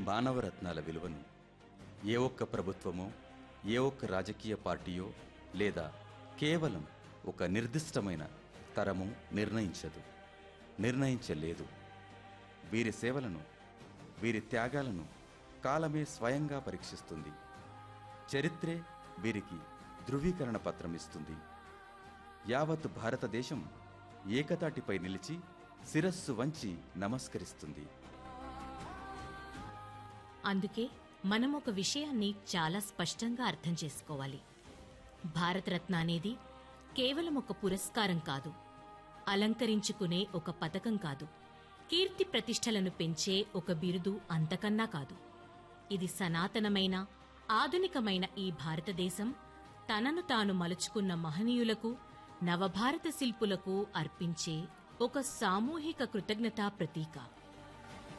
మానవరత్నాల విలువను ఏ ఒక్క ప్రభుత్వమో ఏ ఒక్క రాజకీయ పార్టీయో లేదా కేవలం ఒక నిర్దిష్టమైన తరము నిర్ణయించదు నిర్ణయించలేదు వీరి సేవలను వీరి త్యాగాలను కాలమే స్వయంగా పరీక్షిస్తుంది చరిత్రే వీరికి ధృవీకరణ పత్రం ఇస్తుంది యావత్ భారతదేశం ఏకతాటిపై నిలిచి శిరస్సు వంచి నమస్కరిస్తుంది అందుకే మనం ఒక విషయాన్ని చాలా స్పష్టంగా అర్థం చేసుకోవాలి భారతరత్న అనేది కేవలం ఒక పురస్కారం కాదు అలంకరించుకునే ఒక పథకం కాదు కీర్తి ప్రతిష్టలను పెంచే ఒక బిరుదు అంతకన్నా కాదు ఇది సనాతనమైన ఆధునికమైన ఈ భారతదేశం తనను తాను మలుచుకున్న మహనీయులకు నవభారత శిల్పులకు అర్పించే ఒక సామూహిక కృతజ్ఞతా ప్రతీక